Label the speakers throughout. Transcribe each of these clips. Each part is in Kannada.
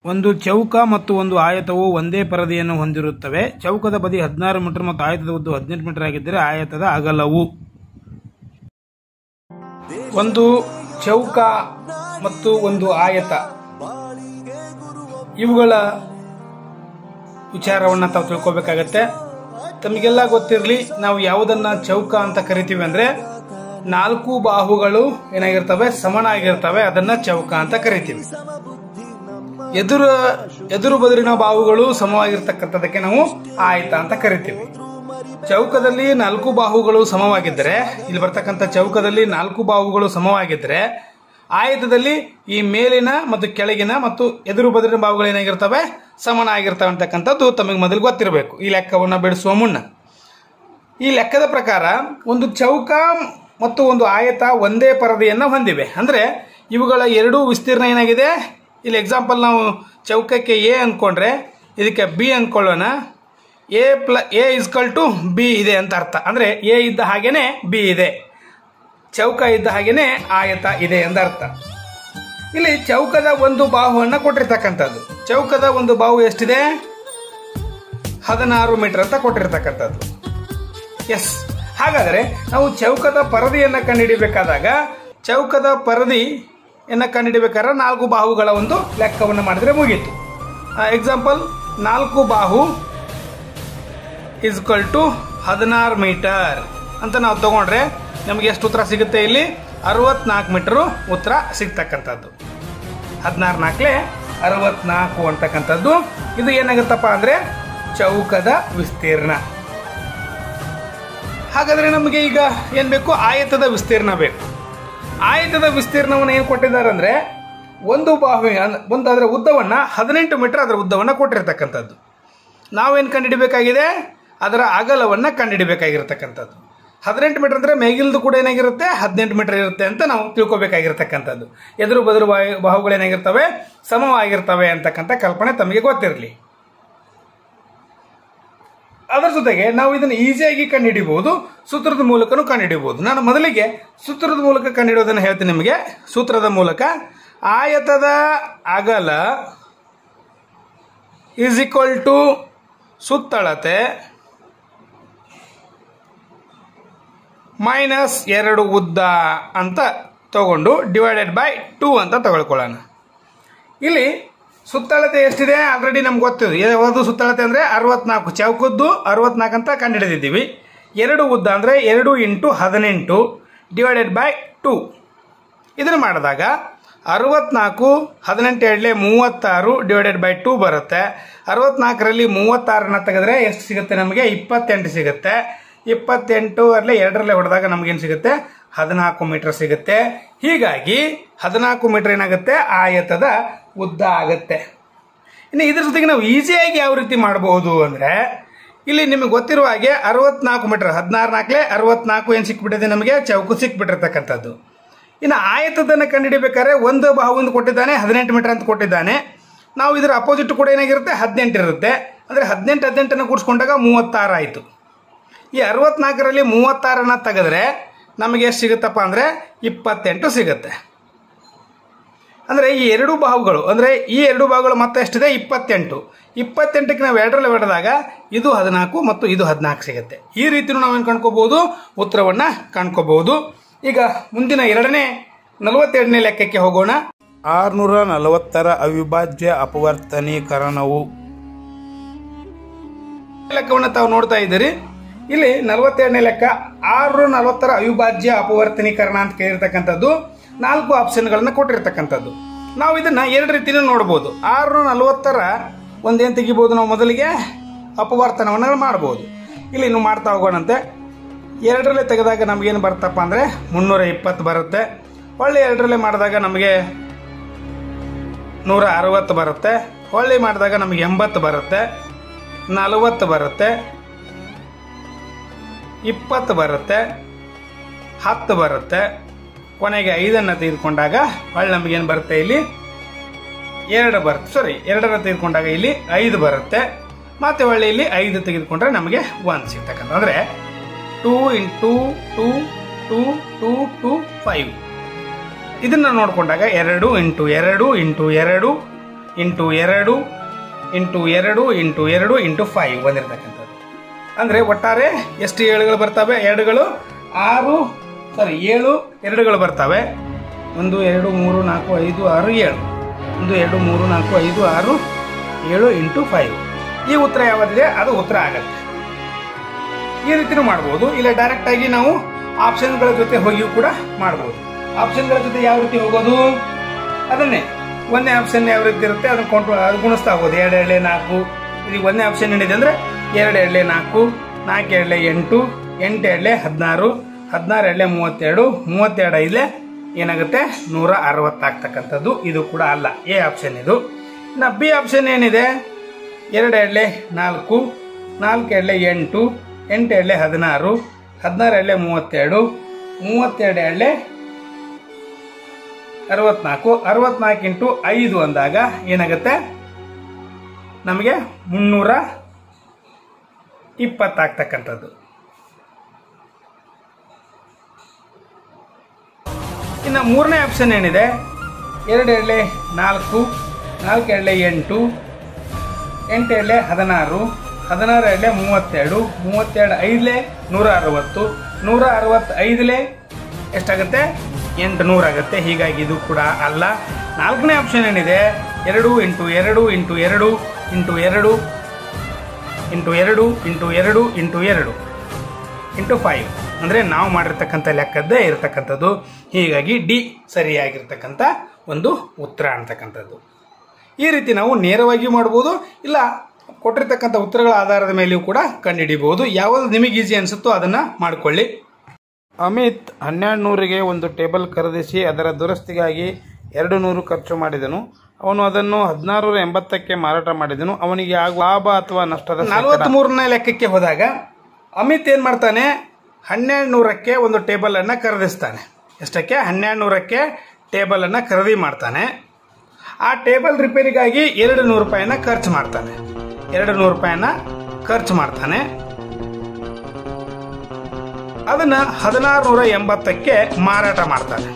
Speaker 1: ಒಂದು ಚೌಕ ಮತ್ತು ಒಂದು ಆಯತವು ಒಂದೇ ಪರದೆಯನ್ನು ಹೊಂದಿರುತ್ತವೆ ಚೌಕದ ಬದಿ ಹದಿನಾರು ಮೀಟರ್ ಮತ್ತು ಆಯತದ ಉದ್ದು ಹದಿನೆಂಟು ಮೀಟರ್ ಆಗಿದ್ದರೆ ಆಯತದ ಅಗಲವು ಒಂದು ಚೌಕ ಮತ್ತು ಒಂದು ಆಯತ ಇವುಗಳ ವಿಚಾರವನ್ನ ತಾವು ತಿಳ್ಕೊಬೇಕಾಗತ್ತೆ ತಮಗೆಲ್ಲ ಗೊತ್ತಿರಲಿ ನಾವು ಯಾವುದನ್ನ ಚೌಕ ಅಂತ ಕರಿತೀವಿ ಅಂದ್ರೆ ನಾಲ್ಕು ಬಾಹುಗಳು ಏನಾಗಿರ್ತವೆ ಸಮನಾಗಿರ್ತವೆ ಅದನ್ನ ಚೌಕ ಅಂತ ಕರಿತೀವಿ ಎದುರು ಎದುರು ಬದುರಿನ ಬಾಹುಗಳು ಸಮವಾಗಿರ್ತಕ್ಕಂಥದಕ್ಕೆ ನಾವು ಆಯತ ಅಂತ ಕರಿತೀವಿ ಚೌಕದಲ್ಲಿ ನಾಲ್ಕು ಬಾಹುಗಳು ಸಮವಾಗಿದ್ದರೆ ಇಲ್ಲಿ ಬರ್ತಕ್ಕಂಥ ಚೌಕದಲ್ಲಿ ನಾಲ್ಕು ಬಾಹುಗಳು ಸಮವಾಗಿದ್ದರೆ ಆಯತದಲ್ಲಿ ಈ ಮೇಲಿನ ಮತ್ತು ಕೆಳಗಿನ ಮತ್ತು ಎದುರು ಬದುರಿನ ಬಾಹುಗಳು ಏನಾಗಿರ್ತವೆ ಸಮನಾಗಿರ್ತವೆ ಅಂತಕ್ಕಂಥದ್ದು ತಮಗೆ ಮೊದಲು ಗೊತ್ತಿರಬೇಕು ಈ ಲೆಕ್ಕವನ್ನು ಬಿಡಿಸುವ ಮುನ್ನ ಈ ಲೆಕ್ಕದ ಪ್ರಕಾರ ಒಂದು ಚೌಕ ಮತ್ತು ಒಂದು ಆಯತ ಒಂದೇ ಪರದೆಯನ್ನು ಹೊಂದಿವೆ ಅಂದರೆ ಇವುಗಳ ಎರಡೂ ವಿಸ್ತೀರ್ಣ ಏನಾಗಿದೆ ಇಲ್ಲಿ ಎಕ್ಸಾಂಪಲ್ ನಾವು ಚೌಕಕ್ಕೆ ಎ ಅಂದ್ಕೊಂಡ್ರೆ ಇದಕ್ಕೆ ಬಿ ಅಂದ್ಕೊಳ್ಳೋಣ A plus A is equal to B ಇದೆ ಅಂತ ಅರ್ಥ ಅಂದರೆ ಎ ಇದ್ದ ಹಾಗೇನೆ ಬಿ ಇದೆ ಚೌಕ ಇದ್ದ ಹಾಗೇನೆ ಆಯತ ಇದೆ ಎಂದ ಅರ್ಥ ಇಲ್ಲಿ ಚೌಕದ ಒಂದು ಬಾಹುವನ್ನು ಕೊಟ್ಟಿರ್ತಕ್ಕಂಥದ್ದು ಚೌಕದ ಒಂದು ಬಾಹು ಎಷ್ಟಿದೆ ಹದಿನಾರು ಮೀಟರ್ ಅಂತ ಕೊಟ್ಟಿರ್ತಕ್ಕಂಥದ್ದು ಎಸ್ ಹಾಗಾದರೆ ನಾವು ಚೌಕದ ಪರದೆಯನ್ನು ಕಂಡುಹಿಡಿಬೇಕಾದಾಗ ಚೌಕದ ಪರದಿಯನ್ನು ಕಂಡುಹಿಡಿಬೇಕಾದ್ರೆ ನಾಲ್ಕು ಬಾಹುಗಳ ಒಂದು ಲೆಕ್ಕವನ್ನು ಮಾಡಿದ್ರೆ ಮುಗೀತು ಎಕ್ಸಾಂಪಲ್ ನಾಲ್ಕು ಬಾಹು ಇಸ್ಕಲ್ ಟು ಹದಿನಾರು ಮೀಟರ್ ಅಂತ ನಾವು ತಗೊಂಡ್ರೆ ನಮಗೆ ಎಷ್ಟು ಉತ್ತರ ಸಿಗುತ್ತೆ ಇಲ್ಲಿ ಅರವತ್ನಾಲ್ಕು ಮೀಟರು ಉತ್ತರ ಸಿಗ್ತಕ್ಕಂಥದ್ದು ಹದಿನಾರು ನಾಲ್ಕಲೆ ಅರವತ್ನಾಲ್ಕು ಅಂತಕ್ಕಂಥದ್ದು ಇದು ಏನಾಗುತ್ತಪ್ಪ ಅಂದರೆ ಚೌಕದ ವಿಸ್ತೀರ್ಣ ಹಾಗಾದರೆ ನಮಗೆ ಈಗ ಏನು ಬೇಕು ಆಯತದ ವಿಸ್ತೀರ್ಣ ಬೇಕು ಆಯತದ ವಿಸ್ತೀರ್ಣವನ್ನು ಏನು ಕೊಟ್ಟಿದ್ದಾರೆ ಅಂದರೆ ಒಂದು ಬಾಹು ಒಂದು ಅದರ ಉದ್ದವನ್ನು ಹದಿನೆಂಟು ಮೀಟರ್ ಅದರ ಉದ್ದವನ್ನು ಕೊಟ್ಟಿರ್ತಕ್ಕಂಥದ್ದು ನಾವೇನು ಕಂಡುಹಿಡಬೇಕಾಗಿದೆ ಅದರ ಅಗಲವನ್ನು ಕಂಡುಹಿಡಬೇಕಾಗಿರ್ತಕ್ಕಂಥದ್ದು ಹದಿನೆಂಟು ಮೀಟರ್ ಅಂದರೆ ಮೇಗಿಲ್ದು ಕೂಡ ಏನಾಗಿರುತ್ತೆ ಹದಿನೆಂಟು ಮೀಟರ್ ಇರುತ್ತೆ ಅಂತ ನಾವು ತಿಳ್ಕೊಬೇಕಾಗಿರ್ತಕ್ಕಂಥದ್ದು ಎದುರು ಬದುರು ಬಾಹು ಬಾಹುಗಳು ಏನಾಗಿರ್ತವೆ ಸಮವಾಗಿರ್ತವೆ ಅಂತಕ್ಕಂಥ ಕಲ್ಪನೆ ತಮಗೆ ಗೊತ್ತಿರಲಿ ಅದರ ಜೊತೆಗೆ ನಾವು ಇದನ್ನು ಈಸಿಯಾಗಿ ಕಂಡುಹಿಡಿಬಹುದು ಸೂತ್ರದ ಮೂಲಕನೂ ಕಂಡುಹಿಡಿಬಹುದು ನಾನು ಮೊದಲಿಗೆ ಸೂತ್ರದ ಮೂಲಕ ಕಂಡುಹಿಡಿಯೋದನ್ನು ಹೇಳ್ತೀನಿ ನಿಮಗೆ ಸೂತ್ರದ ಮೂಲಕ ಆಯತದ ಅಗಲ ಈಸ್ ಈಕ್ವಲ್ ಟು ಸುತ್ತಳತೆ ಮೈನಸ್ ಎರಡು ಉದ್ದ ಅಂತ ತಗೊಂಡು ಡಿವೈಡೆಡ್ ಬೈ ಟೂ ಅಂತ ತಗೊಳ್ಕೊಳ್ಳೋಣ ಇಲ್ಲಿ ಸುತ್ತಳತೆ ಎಷ್ಟಿದೆ ಆಲ್ರೆಡಿ ನಮ್ಗೆ ಗೊತ್ತಿದೆ ಯಾವುದು ಸುತ್ತಳತೆ ಅಂದರೆ ಅರವತ್ನಾಲ್ಕು ಚೌಕದ್ದು ಅರವತ್ನಾಲ್ಕು ಅಂತ ಕಂಡುಹಿಡಿದಿದ್ದೀವಿ ಎರಡು ಉದ್ದ ಅಂದರೆ ಎರಡು ಇಂಟು ಹದಿನೆಂಟು ಡಿವೈಡೆಡ್ ಬೈ ಟೂ ಇದನ್ನು ಮಾಡಿದಾಗ ಅರವತ್ನಾಲ್ಕು ಹದಿನೆಂಟು ಎರಡಲೇ ಮೂವತ್ತಾರು ಡಿವೈಡೆಡ್ ಬೈ ಟೂ ಬರುತ್ತೆ ಅರವತ್ನಾಲ್ಕರಲ್ಲಿ ಮೂವತ್ತಾರನ್ನ ತೆಗೆದ್ರೆ ಎಷ್ಟು ಸಿಗುತ್ತೆ ನಮಗೆ ಇಪ್ಪತ್ತೆಂಟು ಸಿಗುತ್ತೆ ಇಪ್ಪತ್ತೆಂಟು ಅಲ್ಲೇ ಎರಡರಲ್ಲೇ ಹೊಡೆದಾಗ ನಮಗೇನು ಸಿಗುತ್ತೆ ಹದಿನಾಲ್ಕು ಮೀಟರ್ ಸಿಗುತ್ತೆ ಹೀಗಾಗಿ ಹದಿನಾಲ್ಕು ಮೀಟರ್ ಏನಾಗುತ್ತೆ ಆಯತದ ಉದ್ದ ಆಗುತ್ತೆ ಇನ್ನು ಇದ್ರ ಜೊತೆಗೆ ನಾವು ಈಸಿಯಾಗಿ ಯಾವ ರೀತಿ ಮಾಡಬಹುದು ಅಂದರೆ ಇಲ್ಲಿ ನಿಮಗೆ ಗೊತ್ತಿರುವ ಹಾಗೆ ಅರವತ್ನಾಲ್ಕು ಮೀಟರ್ ಹದಿನಾರು ನಾಲ್ಕಲೇ ಅರವತ್ನಾಲ್ಕು ಏನು ಸಿಕ್ಬಿಟ್ಟಿದೆ ನಮಗೆ ಚೌಕು ಸಿಕ್ಬಿಟ್ಟಿರ್ತಕ್ಕಂಥದ್ದು ಇನ್ನು ಆಯತದನ್ನು ಕಂಡುಹಿಡಿಬೇಕಾದ್ರೆ ಒಂದು ಬಾಹುವಿಂದ ಕೊಟ್ಟಿದ್ದಾನೆ ಹದಿನೆಂಟು ಮೀಟರ್ ಅಂತ ಕೊಟ್ಟಿದ್ದಾನೆ ನಾವು ಇದರ ಅಪೋಸಿಟ್ ಕೂಡ ಏನಾಗಿರುತ್ತೆ ಹದಿನೆಂಟು ಇರುತ್ತೆ ಅಂದರೆ ಹದಿನೆಂಟು ಹದಿನೆಂಟನ್ನು ಕೂಡಿಸ್ಕೊಂಡಾಗ ಮೂವತ್ತಾರು ಆಯಿತು ಈ ಅರವತ್ನಾಲ್ಕರಲ್ಲಿ ಮೂವತ್ತಾರನ್ನ ತೆಗೆದ್ರೆ ನಮಗೆ ಎಷ್ಟು ಸಿಗುತ್ತಪ್ಪ ಅಂದರೆ ಇಪ್ಪತ್ತೆಂಟು ಸಿಗುತ್ತೆ ಅಂದರೆ ಈ ಎರಡು ಬಾಹುಗಳು ಅಂದರೆ ಈ ಎರಡು ಬಾಹುಗಳು ಮತ್ತೆ ಎಷ್ಟಿದೆ ಇಪ್ಪತ್ತೆಂಟು ಇಪ್ಪತ್ತೆಂಟಕ್ಕೆ ನಾವು ಎರಡರಲ್ಲಿ ಹೊಡೆದಾಗ ಇದು ಹದಿನಾಲ್ಕು ಮತ್ತು ಇದು ಹದಿನಾಲ್ಕು ಸಿಗುತ್ತೆ ಈ ರೀತಿಯೂ ನಾವೇನು ಕಂಡ್ಕೋಬಹುದು ಉತ್ತರವನ್ನು ಕಂಡ್ಕೋಬಹುದು ಈಗ ಮುಂದಿನ ಎರಡನೇ ನಲವತ್ತೆರಡನೇ ಲೆಕ್ಕಕ್ಕೆ ಹೋಗೋಣ ಆರುನೂರ ನಲವತ್ತರ ಅವಿಭಾಜ್ಯ ಅಪವರ್ತನೀಕರಣವು ಲೆಕ್ಕವನ್ನು ತಾವು ನೋಡ್ತಾ ಇದ್ದೀರಿ ಇಲ್ಲಿ ನಲವತ್ತೆರಡನೇ ಲೆಕ್ಕ ಆರು ನಲವತ್ತರ ಅವಿಭಾಜ್ಯ ಅಪವರ್ತನೀಕರಣ ಅಂತ ಕೇಳಿರ್ತಕ್ಕಂಥದ್ದು ನಾಲ್ಕು ಆಪ್ಷನ್ಗಳನ್ನ ಕೊಟ್ಟಿರ್ತಕ್ಕಂಥದ್ದು ನಾವು ಇದನ್ನ ಎರಡು ರೀತಿಯಲ್ಲಿ ನೋಡ್ಬೋದು ಆರು ನಲವತ್ತರ ಒಂದೇನು ತೆಗಿಬೋದು ನಾವು ಮೊದಲಿಗೆ ಅಪವರ್ತನವನ್ನು ಮಾಡ್ಬೋದು ಇಲ್ಲಿ ಇನ್ನು ಮಾಡ್ತಾ ಹೋಗೋಣಂತೆ ಎರಡರಲ್ಲೇ ತೆಗೆದಾಗ ನಮಗೇನು ಬರುತ್ತಪ್ಪ ಅಂದರೆ ಮುನ್ನೂರ ಇಪ್ಪತ್ತು ಬರುತ್ತೆ ಒಳ್ಳೆ ಎರಡರಲ್ಲೇ ಮಾಡಿದಾಗ ನಮಗೆ ನೂರ ಅರವತ್ತು ಬರುತ್ತೆ ಹೊಳ್ಳಿ ಮಾಡಿದಾಗ ನಮಗೆ ಎಂಬತ್ತು ಬರುತ್ತೆ ನಲವತ್ತು ಬರುತ್ತೆ ಇಪ್ಪತ್ತು ಬರುತ್ತೆ ಹತ್ತು ಬರುತ್ತೆ ಕೊನೆಗೆ ಐದನ್ನು ತೆಗೆದುಕೊಂಡಾಗ ಹೊಳ್ಳಿ ನಮಗೇನು ಬರುತ್ತೆ ಇಲ್ಲಿ ಎರಡು ಬರುತ್ತೆ ಸಾರಿ ಎರಡರ ತೆಗೆದುಕೊಂಡಾಗ ಇಲ್ಲಿ ಐದು ಬರುತ್ತೆ ಮತ್ತೆ ಒಳ್ಳೆ ಇಲ್ಲಿ ಐದು ತೆಗೆದುಕೊಂಡ್ರೆ ನಮಗೆ ಒನ್ ಸಿಗ್ತಕ್ಕಂಥ ಅಂದರೆ two into two two two two five ಇದನ್ನು ನೋಡಿಕೊಂಡಾಗ ಎರಡು ಇಂಟು ಎರಡು ಇಂಟು ಎರಡು ಇಂಟು ಎರಡು ಇಂಟು ಎರಡು ಇಂಟು ಎರಡು ಇಂಟು ಫೈವ್ ಬಂದಿರತಕ್ಕಂಥದ್ದು ಅಂದರೆ ಒಟ್ಟಾರೆ ಎಷ್ಟು ಏಳುಗಳು ಬರ್ತವೆ ಎರಡುಗಳು ಆರು ಸಾರಿ ಏಳು ಎರಡುಗಳು ಬರ್ತವೆ ಒಂದು ಎರಡು ಮೂರು ನಾಲ್ಕು ಐದು ಆರು ಏಳು ಒಂದು ಎರಡು ಮೂರು ನಾಲ್ಕು ಐದು ಆರು ಏಳು ಇಂಟು ಫೈವ್ ಈ ಉತ್ತರ ಯಾವುದಿದೆ ಅದು ಉತ್ತರ ಆಗತ್ತೆ ಈ ರೀತಿನೂ ಮಾಡ್ಬೋದು ಇಲ್ಲ ಡೈರೆಕ್ಟ್ ಆಗಿ ನಾವು ಆಪ್ಷನ್ಗಳ ಜೊತೆ ಹೋಗಿಯೂ ಕೂಡ ಮಾಡ್ಬೋದು ಆಪ್ಷನ್ಗಳ ಜೊತೆ ಯಾವ ರೀತಿ ಹೋಗೋದು ಅದನ್ನೇ ಒಂದನೇ ಆಪ್ಷನ್ ಯಾವ ರೀತಿ ಇರುತ್ತೆ ಅದನ್ನ ಕೊಂಡ್ರು ಅದು ಗುಣಿಸ್ತಾ ಹೋಗೋದು ಎರಡು ಎರಡೇ ನಾಲ್ಕು ಇದೀಗ ಒಂದನೇ ಆಪ್ಷನ್ ಏನಿದೆ ಅಂದ್ರೆ ಎರಡು ಎರಡೇ ನಾಲ್ಕು ನಾಲ್ಕು ಎರಡೇ ಎಂಟು ಎಂಟು ಎರಡೇ ಹದಿನಾರು ಹದಿನಾರು ಎರಡೇ ಮೂವತ್ತೆರಡು ಮೂವತ್ತೆರಡು ಐದಲೇ ಏನಾಗುತ್ತೆ ನೂರ ಅರವತ್ತಾಗ್ತಕ್ಕಂಥದ್ದು ಇದು ಕೂಡ ಅಲ್ಲ ಎ ಆಪ್ಷನ್ ಇದು ಇನ್ನು ಬಿ ಆಪ್ಷನ್ ಏನಿದೆ ಎರಡು ಎರಡೇ ನಾಲ್ಕು ನಾಲ್ಕು ಎರಡೇ ಎಂಟು ಎಂಟು ಎರಡೇ ಹದಿನಾರು ಹದಿನಾರು ಎರಡೇ ಮೂವತ್ತೆರಡು ಮೂವತ್ತೆರಡು ಎರಡೇ ಅರವತ್ನಾಲ್ಕು ಅರವತ್ನಾಲ್ಕು ಇಂಟು ಐದು ಅಂದಾಗ ಏನಾಗುತ್ತೆ ನಮಗೆ ಮುನ್ನೂರ ಇಪ್ಪತ್ತಾಗ್ತಕ್ಕಂಥದ್ದು ಇನ್ನು ಮೂರನೇ ಆಪ್ಷನ್ ಏನಿದೆ ಎರಡು ಎರಡೇ ನಾಲ್ಕು ನಾಲ್ಕು ಎರಡೇ ಎಂಟು ಎಂಟು ಎರಡೇ ಹದಿನಾರು ಹದಿನಾರು ಎರಡೇ ಮೂವತ್ತೆರಡು ಮೂವತ್ತೆರಡು ಐದಲೇ ನೂರ ಅರವತ್ತು ನೂರ ಅರವತ್ತೈದಲೇ ಎಷ್ಟಾಗುತ್ತೆ ಎಂಟು ನೂರಾಗುತ್ತೆ ಹೀಗಾಗಿ ಇದು ಕೂಡ ಅಲ್ಲ ನಾಲ್ಕನೇ ಆಪ್ಷನ್ ಏನಿದೆ ಎರಡು ಇಂಟು ಎರಡು ಇಂಟು ಎರಡು ಇಂಟು ಎರಡು ಇಂಟು ಎರಡು ಇಂಟು ಎರಡು ಇಂಟು ಎರಡು ಇಂಟು ಫೈವ್ ಅಂದರೆ ನಾವು ಮಾಡಿರ್ತಕ್ಕಂಥ ಲೆಕ್ಕದ್ದೇ ಇರತಕ್ಕಂಥದ್ದು ಹೀಗಾಗಿ ಡಿ ಸರಿಯಾಗಿರ್ತಕ್ಕಂಥ ಒಂದು ಉತ್ತರ ಅಂತಕ್ಕಂಥದ್ದು ಈ ರೀತಿ ನಾವು ನೇರವಾಗಿ ಮಾಡ್ಬೋದು ಇಲ್ಲ ಕೊಟ್ಟಿರ್ತಕ್ಕಂಥ ಉತ್ತರಗಳ ಆಧಾರದ ಮೇಲೆಯೂ ಕೂಡ ಕಂಡುಹಿಡಿಬಹುದು ಯಾವುದು ನಿಮಗೆ ಈಸಿ ಅನಿಸುತ್ತೋ ಅದನ್ನು ಮಾಡಿಕೊಳ್ಳಿ ಅಮಿತ್ ಹನ್ನೆರಡು ನೂರಿಗೆ ಒಂದು ಟೇಬಲ್ ಖರೀದಿಸಿ ಅದರ ದುರಸ್ತಿಗಾಗಿ ಎರಡು ನೂರು ಖರ್ಚು ಮಾಡಿದನು ಅವನು ಅದನ್ನು ಹದಿನಾರು ಎಂಬತ್ತಕ್ಕೆ ಮಾರಾಟ ಮಾಡಿದನು ಅವನಿಗೆ ಆಗುವ ಲಾಭ ಅಥವಾ ನಷ್ಟದ ನಲವತ್ಮೂರನೇ ಲೆಕ್ಕಕ್ಕೆ ಹೋದಾಗ ಅಮಿತ್ ಏನು ಮಾಡ್ತಾನೆ ಹನ್ನೆರಡು ನೂರಕ್ಕೆ ಒಂದು ಟೇಬಲನ್ನು ಖರೀದಿಸ್ತಾನೆ ಎಷ್ಟಕ್ಕೆ ಹನ್ನೆರಡು ನೂರಕ್ಕೆ ಟೇಬಲನ್ನು ಖರೀದಿ ಮಾಡ್ತಾನೆ ಆ ಟೇಬಲ್ ರಿಪೇರಿಗಾಗಿ ಎರಡು ನೂರು ರೂಪಾಯಿನ ಖರ್ಚು ಮಾಡ್ತಾನೆ ಎರಡು ನೂರು ರೂಪಾಯಿನ ಖರ್ಚು ಮಾಡ್ತಾನೆ ಅದನ್ನ ಹದಿನಾರು ನೂರ ಎಂಬತ್ತಕ್ಕೆ ಮಾರಾಟ ಮಾಡ್ತಾನೆ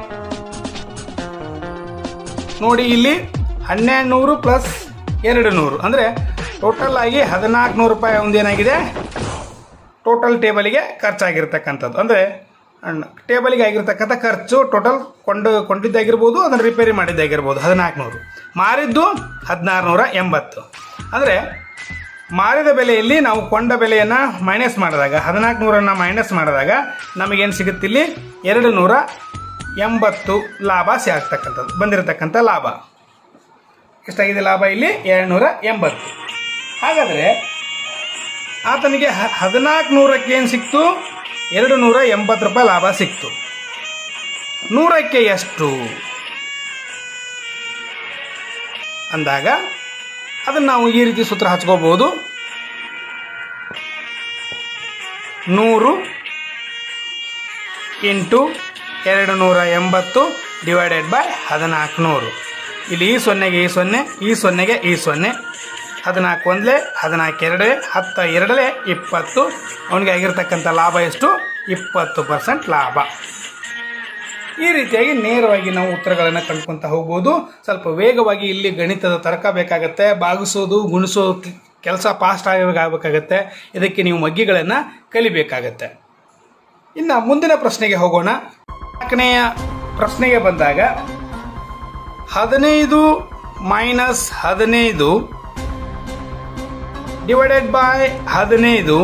Speaker 1: ನೋಡಿ ಇಲ್ಲಿ ಹನ್ನೆರಡು ನೂರು ಪ್ಲಸ್ ಎರಡು ನೂರು ಅಂದರೆ ಟೋಟಲ್ ಆಗಿ ಹದಿನಾಲ್ಕು ನೂರು ರೂಪಾಯಿ ಒಂದೇನಾಗಿದೆ ಟೋಟಲ್ ಟೇಬಲಿಗೆ ಖರ್ಚಾಗಿರ್ತಕ್ಕಂಥದ್ದು ಅಂದರೆ ಟೇಬಲಿಗೆ ಆಗಿರ್ತಕ್ಕಂಥ ಖರ್ಚು ಟೋಟಲ್ ಕೊಂಡು ಕೊಂಡಿದ್ದಾಗಿರ್ಬೋದು ಅದನ್ನು ರಿಪೇರಿ ಮಾಡಿದ್ದಾಗಿರ್ಬೋದು ಹದಿನಾಲ್ಕು ನೂರು ಮಾರಿದ್ದು ಹದಿನಾರು ನೂರ ಎಂಬತ್ತು ಅಂದರೆ ಮಾರಿದ ಬೆಲೆಯಲ್ಲಿ ನಾವು ಕೊಂಡ ಬೆಲೆಯನ್ನು ಮೈನಸ್ ಮಾಡಿದಾಗ ಹದಿನಾಲ್ಕು ನೂರನ್ನು ಮೈನಸ್ ಮಾಡಿದಾಗ ನಮಗೇನು ಸಿಗುತ್ತಿಲ್ಲಿ ಎರಡು ನೂರ ಎಂಬತ್ತು ಲಾಭ ಆಗ್ತಕ್ಕಂಥದ್ದು ಬಂದಿರತಕ್ಕಂಥ ಲಾಭ ಎಷ್ಟಾಗಿದೆ ಲಾಭ ಇಲ್ಲಿ ಎರಡು ನೂರ ಎಂಬತ್ತು ಹಾಗಾದರೆ ಆತನಿಗೆ ಹದಿನಾಲ್ಕು ನೂರಕ್ಕೆ ಏನು ಸಿಕ್ತು ಎರಡು ನೂರ ಎಂಬತ್ತು ರೂಪಾಯಿ ಲಾಭ ಸಿಕ್ತು ನೂರಕ್ಕೆ ಎಷ್ಟು ಅಂದಾಗ ಅದನ್ನು ನಾವು ಈ ರೀತಿ ಸೂತ್ರ ಹಚ್ಕೋಬಹುದು ನೂರು ಇಂಟು ಎರಡು ನೂರ ಎಂಬತ್ತು ಡಿವೈಡೆಡ್ ಬೈ ಹದಿನಾಲ್ಕು ನೂರು ಇಲ್ಲಿ ಈ ಸೊನ್ನೆಗೆ ಈ ಸೊನ್ನೆ ಈ ಸೊನ್ನೆಗೆ ಈ ಸೊನ್ನೆ ಹದಿನಾಲ್ಕು ಒಂದಲೇ ಹದಿನಾಲ್ಕು ಎರಡೇ ಹತ್ತ ಎರಡಲೇ ಇಪ್ಪತ್ತು ಅವನಿಗೆ ಆಗಿರ್ತಕ್ಕಂಥ ಲಾಭ ಎಷ್ಟು ಇಪ್ಪತ್ತು ಪರ್ಸೆಂಟ್ ಲಾಭ ಈ ರೀತಿಯಾಗಿ ನೇರವಾಗಿ ನಾವು ಉತ್ತರಗಳನ್ನು ಕಂಡ್ಕೊಂತ ಹೋಗ್ಬೋದು ಸ್ವಲ್ಪ ವೇಗವಾಗಿ ಇಲ್ಲಿ ಗಣಿತದ ತರ್ಕ ಬೇಕಾಗತ್ತೆ ಬಾಗಿಸೋದು ಗುಣಿಸೋ ಕೆಲಸ ಫಾಸ್ಟ್ ಆಗಬೇಕಾಗತ್ತೆ ಇದಕ್ಕೆ ನೀವು ಮಗ್ಗಿಗಳನ್ನು ಕಲಿಬೇಕಾಗತ್ತೆ ಇನ್ನು ಮುಂದಿನ ಪ್ರಶ್ನೆಗೆ ಹೋಗೋಣ ನಾಲ್ಕನೆಯ ಪ್ರಶ್ನೆಗೆ ಬಂದಾಗ ಹದಿನೈದು ಮೈನಸ್ ಹದಿನೈದು ಡಿವೈಡೆಡ್ ಬೈ ಹದಿನೈದು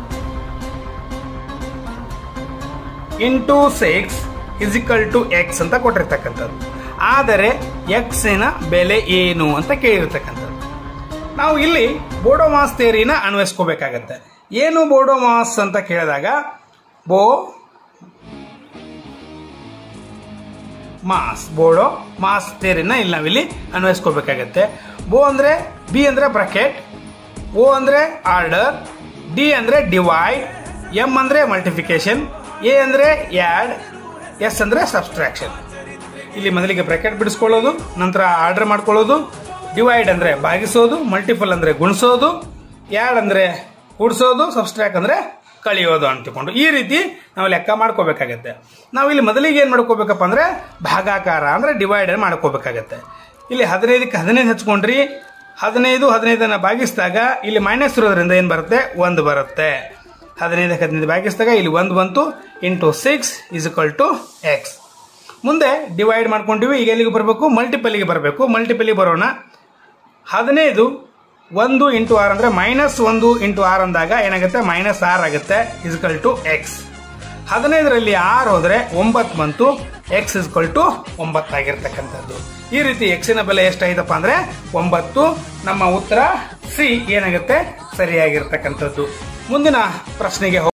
Speaker 1: into six is equal to x ಅಂತ ಕೊಟ್ಟಿರ್ತಕ್ಕಂಥದ್ದು ಆದರೆ ಎಕ್ಸಿನ ಬೆಲೆ ಏನು ಅಂತ ಕೇಳಿರ್ತಕ್ಕಂಥದ್ದು ನಾವು ಇಲ್ಲಿ ಬೋಡೋಮಾಸ್ ಥೇರಿನ ಅನ್ವಯಿಸ್ಕೋಬೇಕಾಗತ್ತೆ ಏನು ಬೋಡೋಮಾಸ್ ಅಂತ ಕೇಳಿದಾಗ ಬೋ ಮಾಸ್ ಬೋಡೋ ಮಾಸ್ ಥೇರಿನ ಇಲ್ಲಿ ನಾವಿಲ್ಲಿ ಅನ್ವಯಿಸ್ಕೋಬೇಕಾಗತ್ತೆ ಬೋ ಅಂದರೆ ಬಿ ಅಂದರೆ ಬ್ರಕೆಟ್ ಓ ಅಂದರೆ ಆರ್ಡರ್ ಡಿ ಅಂದರೆ ಡಿವೈಡ್ ಎಮ್ ಅಂದರೆ ಮಲ್ಟಿಫಿಕೇಶನ್ ಎ ಅಂದರೆ ಯಾಡ್ ಎಸ್ ಅಂದರೆ ಸಬ್ಸ್ಟ್ರಾಕ್ಷನ್ ಇಲ್ಲಿ ಮೊದಲಿಗೆ ಬ್ರಾಕೆಟ್ ಬಿಡಿಸ್ಕೊಳ್ಳೋದು ನಂತರ ಆರ್ಡರ್ ಮಾಡ್ಕೊಳ್ಳೋದು ಡಿವೈಡ್ ಅಂದರೆ ಭಾಗಿಸೋದು ಮಲ್ಟಿಪಲ್ ಅಂದರೆ ಗುಣಿಸೋದು ಯಾಡ್ ಅಂದರೆ ಕೂಡಿಸೋದು ಸಬ್ಸ್ಟ್ರಾಕ್ ಅಂದರೆ ಕಳಿಯೋದು ಅಂತಿಕೊಂಡು ಈ ರೀತಿ ನಾವು ಲೆಕ್ಕ ಮಾಡ್ಕೋಬೇಕಾಗತ್ತೆ ನಾವು ಇಲ್ಲಿ ಮೊದಲಿಗೆ ಏನು ಮಾಡ್ಕೋಬೇಕಪ್ಪ ಅಂದರೆ ಭಾಗಾಕಾರ ಅಂದರೆ ಡಿವೈಡ್ ಮಾಡ್ಕೋಬೇಕಾಗತ್ತೆ ಇಲ್ಲಿ ಹದಿನೈದಕ್ಕೆ ಹದಿನೈದು ಹಚ್ಕೊಂಡ್ರಿ ಹದಿನೈದು ಹದಿನೈದನ್ನು ಭಾಗಿಸಿದಾಗ ಇಲ್ಲಿ ಮೈನಸ್ ಇರೋದ್ರಿಂದ ಏನು ಬರುತ್ತೆ ಒಂದು ಬರುತ್ತೆ ಹದಿನೈದಕ್ಕೆ ಹದಿನೈದು ಭಾಗಿಸಿದಾಗ ಇಲ್ಲಿ ಒಂದು ಬಂತು into six is equal to x ಮುಂದೆ ಡಿವೈಡ್ ಮಾಡ್ಕೊಂಡಿವಿ ಈಗ ಎಲ್ಲಿಗೆ ಬರಬೇಕು ಮಲ್ಟಿಪಲ್ಲಿಗೆ ಬರಬೇಕು ಮಲ್ಟಿಪಲ್ಲಿಗೆ ಬರೋಣ ಹದಿನೈದು ಒಂದು ಇಂಟು ಆರ್ ಅಂದರೆ ಮೈನಸ್ ಒಂದು ಇಂಟು ಆರ್ ಅಂದಾಗ ಏನಾಗುತ್ತೆ ಮೈನಸ್ ಆರ್ ಆಗುತ್ತೆ ಇಸ್ಕಲ್ ಟು ಎಕ್ಸ್ ಹದಿನೈದರಲ್ಲಿ ಆರು ಹೋದರೆ ಒಂಬತ್ತು ಬಂತು ಎಕ್ಸ್ ಇಸ್ಕಲ್ ಟು ಒಂಬತ್ತಾಗಿರ್ತಕ್ಕಂಥದ್ದು ಈ ರೀತಿ ಎಕ್ಸಿನ ಬೆಲೆ ಎಷ್ಟಾಯ್ತಪ್ಪ ಅಂದರೆ ಒಂಬತ್ತು ನಮ್ಮ ಉತ್ತರ ಸಿ ಏನಾಗುತ್ತೆ ಸರಿಯಾಗಿರ್ತಕ್ಕಂಥದ್ದು ಮುಂದಿನ ಪ್ರಶ್ನೆಗೆ ಹೋಗ್-